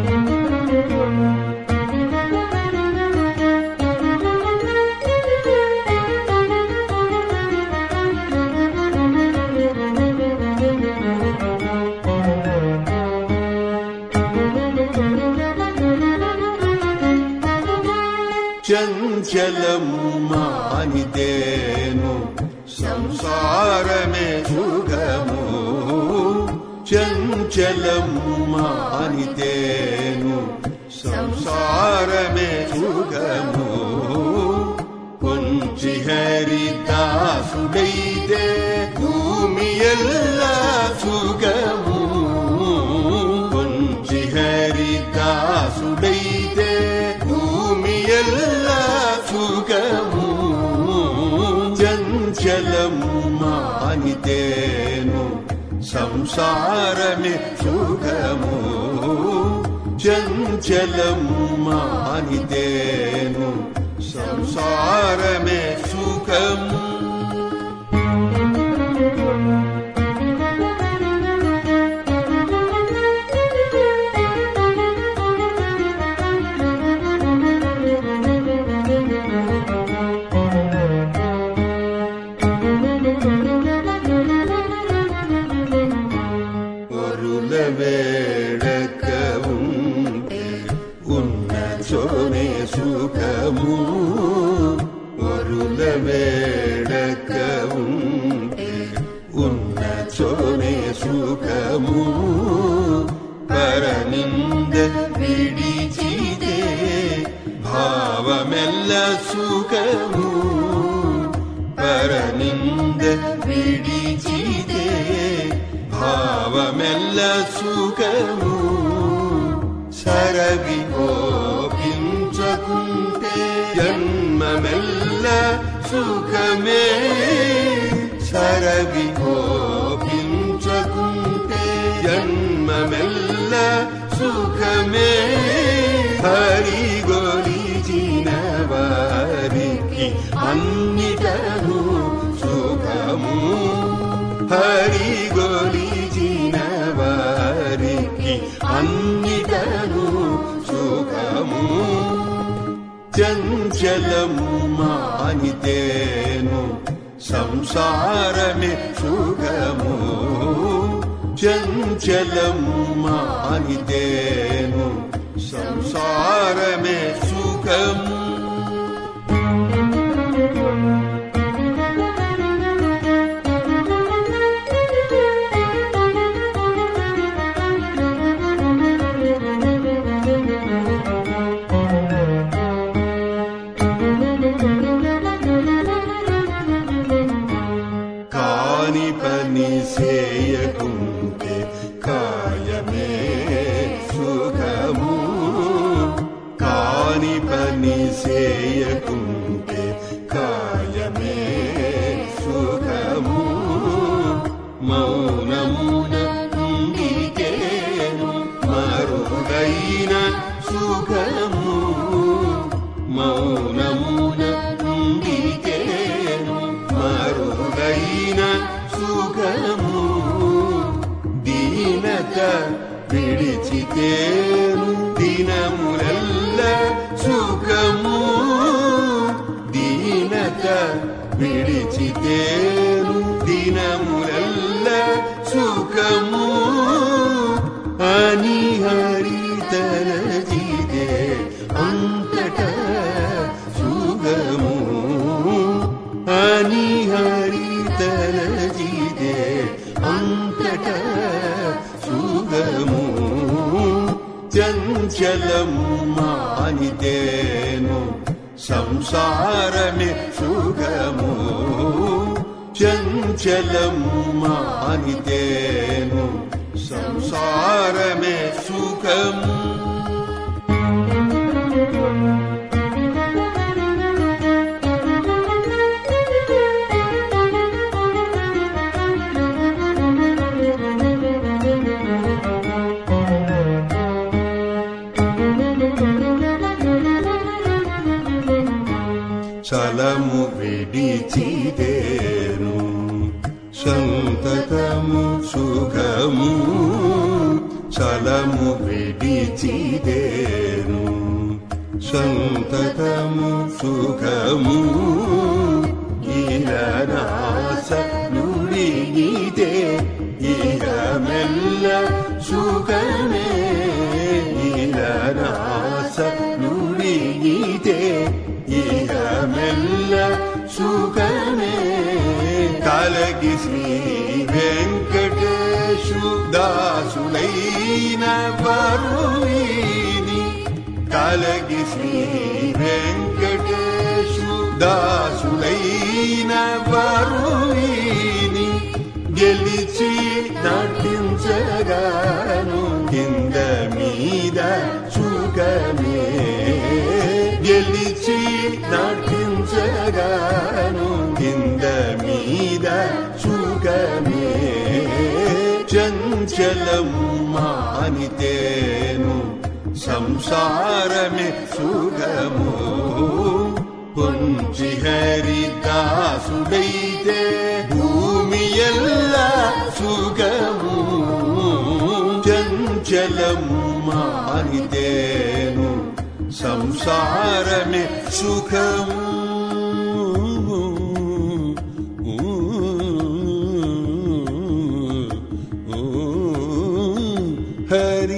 చంచలము మానితేను సంసారమే సుఖము చంచలము మానితేను సంసారమే సుఖము కొంచి హరిదాసుడైతే భూమి ಎಲ್ಲ సుఖము కొంచి హరిదాసుడైతే భూమి ಎಲ್ಲ సుఖము చంచలము మానితేను సంసారమే సుఖము చంచలము మానితేను సంసారమే సుఖము ఒరుల వేడక ఉంటే ఉన్న చోనే సుఖము ఒరుల వేడక ఉంటే ఉన్న చోనే సుఖము పరనింద విడిచితే భావమెల్ల సుఖము పరనింద విడిచితే భావమెల్ల సుఖము సరవి ఓపించకుంటే జన్మమెల్ల సుఖమే సరవి ఓపించకుంటే జన్మమెల్ల సుఖమే హరి గొలిచిన వారికి అన్నిటను సుఖము హరి గొలిచిన వారికి అన్నిటను సుఖము చంచలము మానితేను సంసారమే సుఖము చంచలము మానితేను సంసారమే సుఖము కాని పని చేయకుంటే కాయమే సుఖము కాని పని చేయకుంటే కాయమే సుఖము మౌనమున ఉండికేను మరుగైన సుఖము మౌనమున ఉండికేను మరుగైన సుఖము దీనత విడిచితేను దినములెల్ల సుఖము దీనత విడిచితేను దినములెల్ల సుఖము అని హరి తలజిదే అంతట సుఖము అని హరి తలజిదే అంతట సుఖము చంచలము మానితేను సంసారమే సుఖము చంచలము మానితేను సంసారమే సుఖము చలము విడిచిదేను సంతతము సుఖము సకలము విడిచిదేను సంతతము సుఖము ఇలనాస నుడిగితే ఇక మెల్ల సుఖమే ఇలనాస నుడిగితే ఇక మెల్ల సుఖమే కలగి శ్రీ వెంకటేశు దాసులైన వరుణీని కలగి శ్రీ వెంకటేశు దాసులైన వరుణీని గెలిచి నటించగాను కింద మీద సుఖమే గెలిచి నటించగాను కింద మీద సుఖమే చంచలము మానితేను సంసారమే సుఖము పుంచి హరిదాసుడైతే భూమి ఎల్ల సుఖము చంచలము మానితేను సంసారమే సుఖము హరి